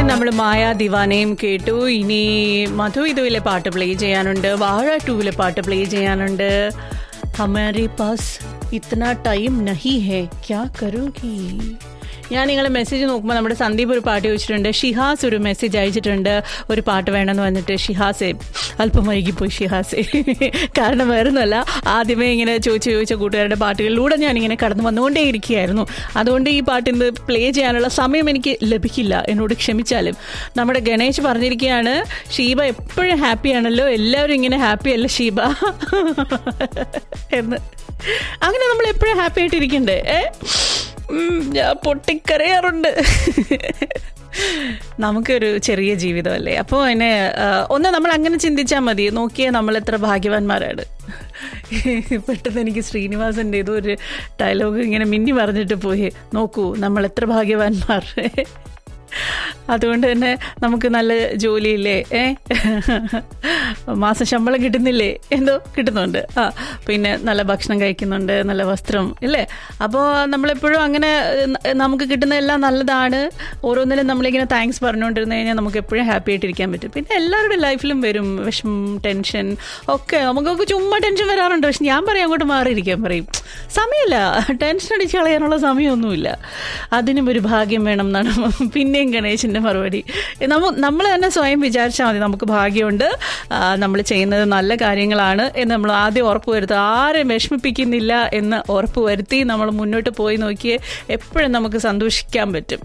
നമ്മൾ മായ ദിവാനയും കേട്ടു ഇനി മധു ഇതുവിലെ പാട്ട് പ്ലേ ചെയ്യാനുണ്ട് വാഴ ടൂവിലെ പാട്ട് പ്ലേ ചെയ്യാനുണ്ട് ഹമാരെ പാസ് ഇത്തന ടൈം നഹി ഹേ ക്യാ കരോഗി ഞാൻ നിങ്ങളെ മെസ്സേജ് നോക്കുമ്പോൾ നമ്മുടെ സന്ദീപ് ഒരു പാട്ട് ചോദിച്ചിട്ടുണ്ട് ഷിഹാസ് ഒരു മെസ്സേജ് അയച്ചിട്ടുണ്ട് ഒരു പാട്ട് വേണമെന്ന് വന്നിട്ട് ഷിഹാസെ അല്പം വൈകിപ്പോയി ഷിഹാസെ കാരണം വേറൊന്നുമല്ല ആദ്യമേ ഇങ്ങനെ ചോദിച്ച് ചോദിച്ച കൂട്ടുകാരുടെ പാട്ടുകളിലൂടെ ഞാൻ ഇങ്ങനെ കടന്നു വന്നുകൊണ്ടേ ഇരിക്കുകയായിരുന്നു അതുകൊണ്ട് ഈ പാട്ട് ഇന്ന് പ്ലേ ചെയ്യാനുള്ള സമയം എനിക്ക് ലഭിക്കില്ല എന്നോട് ക്ഷമിച്ചാലും നമ്മുടെ ഗണേശ് പറഞ്ഞിരിക്കുകയാണ് ഷീബ എപ്പോഴും ഹാപ്പിയാണല്ലോ എല്ലാവരും ഇങ്ങനെ ഹാപ്പി അല്ല ഷീബ എന്ന് അങ്ങനെ നമ്മൾ എപ്പോഴും ഹാപ്പി ആയിട്ടിരിക്കണ്ടേ ഏ ഉം, ഞാൻ പൊട്ടിക്കരയാറുണ്ട് നമുക്കൊരു ചെറിയ ജീവിതമല്ലേ അപ്പോൾ അതിനെ ആ, ഒന്ന് നമ്മൾ അങ്ങനെ ചിന്തിച്ചാൽ മതി നോക്കിയേ നമ്മൾ എത്ര ഭാഗ്യവാന്മാരാണ് പെട്ടെന്ന് എനിക്ക് ശ്രീനിവാസൻ്റെ ഏതോ ഒരു ഡയലോഗ് ഇങ്ങനെ മിന്നി പറഞ്ഞിട്ട് പോയി നോക്കൂ നമ്മൾ എത്ര ഭാഗ്യവാന്മാർ അതുകൊണ്ട് തന്നെ നമുക്ക് നല്ല ജോലിയില്ലേ ഏ മാസം ശമ്പളം കിട്ടുന്നില്ലേ എന്തോ കിട്ടുന്നുണ്ട് ആ പിന്നെ നല്ല ഭക്ഷണം കഴിക്കുന്നുണ്ട് നല്ല വസ്ത്രം ഇല്ലേ അപ്പോൾ നമ്മളെപ്പോഴും അങ്ങനെ ഏഹ്, നമുക്ക് കിട്ടുന്നതെല്ലാം നല്ലതാണ് ഓരോന്നിനും നമ്മളിങ്ങനെ താങ്ക്സ് പറഞ്ഞുകൊണ്ടിരുന്ന് കഴിഞ്ഞാൽ നമുക്ക് എപ്പോഴും ഹാപ്പി ആയിട്ടിരിക്കാൻ പറ്റും പിന്നെ എല്ലാവരുടെ ലൈഫിലും വരും വിഷമം ടെൻഷൻ ഒക്കെ നമുക്കൊക്കെ ചുമ്മാ ടെൻഷൻ വരാറുണ്ട് പക്ഷെ ഞാൻ പറയും അങ്ങോട്ട് മാറിയിരിക്കാൻ പറയും സമയമില്ല ടെൻഷൻ അടിച്ച് കളയാനുള്ള സമയമൊന്നുമില്ല അതിനും ഒരു ഭാഗ്യം വേണം എന്നാണ് പിന്നെയും ഗണേശൻ്റെ മറുപടി നമ്മ നമ്മൾ തന്നെ സ്വയം വിചാരിച്ചാൽ മതി നമുക്ക് ഭാഗ്യമുണ്ട് നമ്മൾ ചെയ്യുന്നത് നല്ല കാര്യങ്ങളാണ് എന്ന് നമ്മൾ ആദ്യം ഉറപ്പ് വരുത്തുക ആരെയും വിഷമിപ്പിക്കുന്നില്ല എന്ന് ഉറപ്പ് വരുത്തി നമ്മൾ മുന്നോട്ട് പോയി നോക്കിയേ എപ്പോഴും നമുക്ക് സന്തോഷിക്കാൻ പറ്റും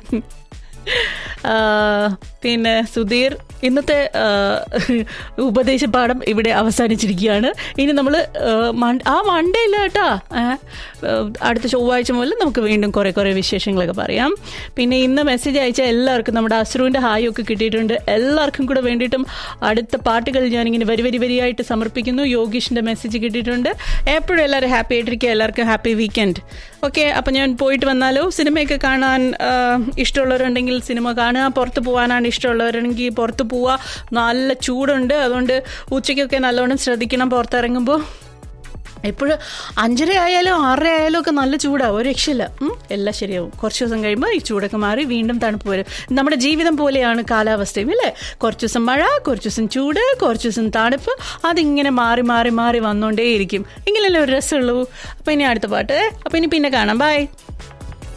ആ, പിന്നെ സുധീർ ഇന്നത്തെ ആ, ഉപദേശപാഠം ഇവിടെ അവസാനിച്ചിരിക്കുകയാണ് ഇനി നമ്മൾ ആ മൺഡേ ഇല്ല കേട്ടാ ആ, അടുത്ത ചൊവ്വാഴ്ച മുതൽ നമുക്ക് വീണ്ടും കുറേ കുറേ വിശേഷങ്ങളൊക്കെ പറയാം പിന്നെ ഇന്ന് മെസ്സേജ് അയച്ച എല്ലാവർക്കും നമ്മുടെ അസുറുവിൻ്റെ ഹായ് ഒക്കെ കിട്ടിയിട്ടുണ്ട് എല്ലാവർക്കും കൂടെ വേണ്ടിയിട്ടും അടുത്ത പാട്ടുകൾ ഞാനിങ്ങനെ വരി വരി വരിയായിട്ട് സമർപ്പിക്കുന്നു യോഗീഷിൻ്റെ മെസ്സേജ് കിട്ടിയിട്ടുണ്ട് എപ്പോഴും എല്ലാവരും ഹാപ്പി ആയിട്ടിരിക്കുക എല്ലാവർക്കും ഹാപ്പി വീക്കെൻഡ് ഓക്കെ അപ്പം ഞാൻ പോയിട്ട് വന്നാലോ സിനിമയൊക്കെ കാണാൻ ആ, ഇഷ്ടമുള്ളവരുണ്ടെങ്കിൽ സിനിമ കാണുക പുറത്ത് പോകാനാണ് ഇഷ്ടമുള്ളവരുണ്ടെങ്കിൽ പുറത്ത് പോവുക നല്ല ചൂടുണ്ട് അതുകൊണ്ട് ഉച്ചയ്ക്കൊക്കെ നല്ലോണം ശ്രദ്ധിക്കണം പുറത്തിറങ്ങുമ്പോൾ എപ്പോഴും അഞ്ചര ആയാലും ആറര ആയാലും ഒക്കെ നല്ല ചൂടാവും ഒരു രക്ഷയില്ല ഉം, എല്ലാം ശരിയാവും കുറച്ച് ദിവസം കഴിയുമ്പോൾ ഈ ചൂടൊക്കെ മാറി വീണ്ടും തണുപ്പ് വരും നമ്മുടെ ജീവിതം പോലെയാണ് കാലാവസ്ഥയും അല്ലേ കുറച്ച് ദിവസം മഴ കുറച്ച് ദിവസം ചൂട് കുറച്ച് ദിവസം തണുപ്പ് അതിങ്ങനെ മാറി മാറി മാറി വന്നുകൊണ്ടേയിരിക്കും ഇങ്ങനെയല്ലേ ഒരു രസമുള്ളൂ അപ്പോൾ ഇനി അടുത്ത പാട്ട് അപ്പോൾ ഇനി പിന്നെ കാണാം ബൈ